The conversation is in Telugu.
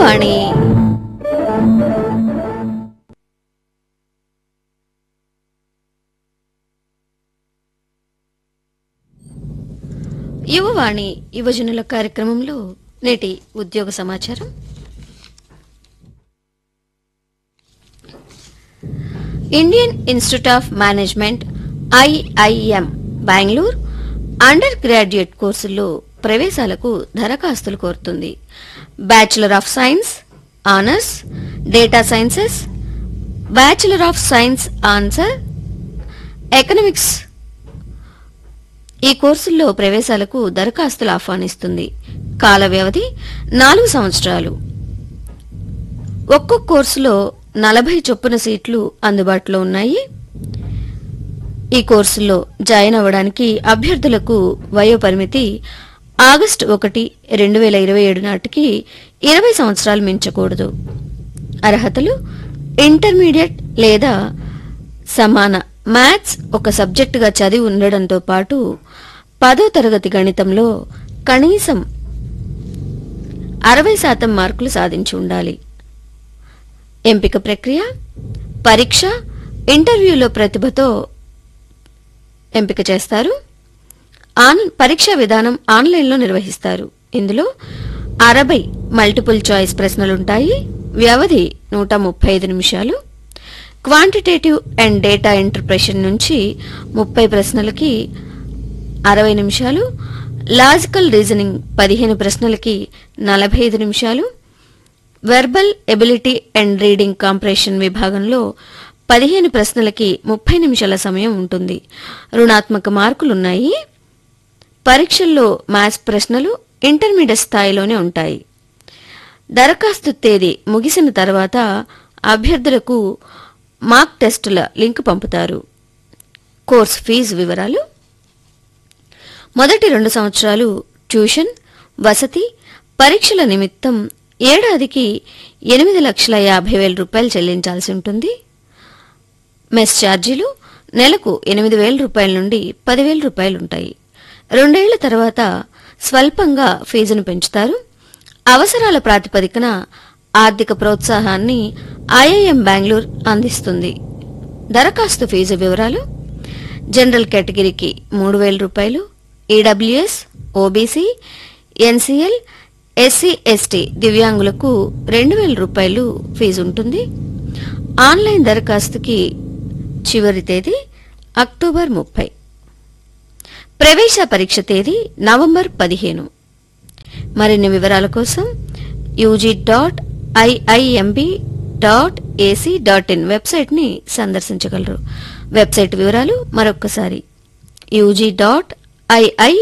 యువవాణి యువవాణి యువజనుల కార్యక్రమంలో నేటి ఉద్యోగ సమాచారం Indian institute of management IIM Bengaluru undergraduate కోర్సుల్లో ప్రవేశాలకు దరఖాస్తులు కోరుతుంది bachelor of science honours data sciences bachelor of science ఆన్సర్ ఎకనామిక్స్ ఈ కోర్సుల్లో ప్రవేశాలకు దరఖాస్తులు ఆహ్వానిస్తుంది కాల వ్యవధి నాలుగు సంవత్సరాలు ఒక్కొక్క కోర్సులో నలభై చొప్పున సీట్లు అందుబాటులో ఉన్నాయి ఈ కోర్సుల్లో జాయిన్ అవ్వడానికి అభ్యర్థులకు వయోపరిమితి ఆగస్టు ఒకటి రెండు వేల ఇరవై ఏడు నాటికి ఇరవై సంవత్సరాలు మించకూడదు అర్హతలు ఇంటర్మీడియట్ లేదా సమాన మ్యాథ్స్ ఒక సబ్జెక్టుగా చదివి ఉండడంతో పాటు పదో తరగతి గణితంలో కనీసం అరవై శాతం మార్కులు సాధించి ఉండాలి ఎంపిక ప్రక్రియ పరీక్ష ఇంటర్వ్యూలో ప్రతిభతో ఎంపిక చేస్తారు ఆన్ పరీక్షా విధానం ఆన్లైన్లో నిర్వహిస్తారు ఇందులో అరవై మల్టిపుల్ చాయిస్ ప్రశ్నలుంటాయి వ్యవధి నూట ముప్పై ఐదు నిమిషాలు క్వాంటిటేటివ్ అండ్ డేటా ఇంటర్ప్రెషన్ నుంచి ముప్పై ప్రశ్నలకి అరవై నిమిషాలు లాజికల్ రీజనింగ్ పదిహేను ప్రశ్నలకి నలభై ఐదు నిమిషాలు verbal ability and reading comprehension విభాగంలో పదిహేను ప్రశ్నలకి ముప్పై నిమిషాల సమయం ఉంటుంది రుణాత్మక మార్కులున్నాయి పరీక్షల్లో మ్యాథ్స్ ప్రశ్నలు ఇంటర్మీడియట్ స్థాయిలోనే ఉంటాయి దరఖాస్తు తేదీ ముగిసిన తర్వాత అభ్యర్థులకు మార్క్ టెస్టుల లింక్ పంపుతారు కోర్స్ ఫీజు వివరాలు మొదటి రెండు సంవత్సరాలు ట్యూషన్ వసతి పరీక్షల నిమిత్తం ఏడాదికి ఎనిమిది లక్షల యాభై వేల రూపాయలు చెల్లించాల్సి ఉంటుంది మెస్ ఛార్జీలు నెలకు ఎనిమిది వేల రూపాయల నుండి పదివేల రూపాయలుంటాయి రెండేళ్ల తర్వాత స్వల్పంగా ఫీజును పెంచుతారు అవసరాల ప్రాతిపదికన ఆర్థిక ప్రోత్సాహాన్ని ఐఐఎం బెంగళూరు అందిస్తుంది దరఖాస్తు ఫీజు వివరాలు జనరల్ కేటగిరీకి మూడు వేల రూపాయలు EWS OBC NCL SC ST దివ్యాంగులకు రెండు వేల రూపాయలు ఫీజు ఉంటుంది ఆన్లైన్ దరఖాస్తుకి చివరి తేదీ అక్టోబర్ ముప్పై ప్రవేశ పరీక్ష తేదీ నవంబర్ పదిహేను మరిన్ని వివరాల కోసం UG dot IIMB dot AC dot in వెబ్సైట్ని సందర్శించగలరు వెబ్సైట్ వివరాలు మరొక్కసారి యూజీ డాట్ ఐఐ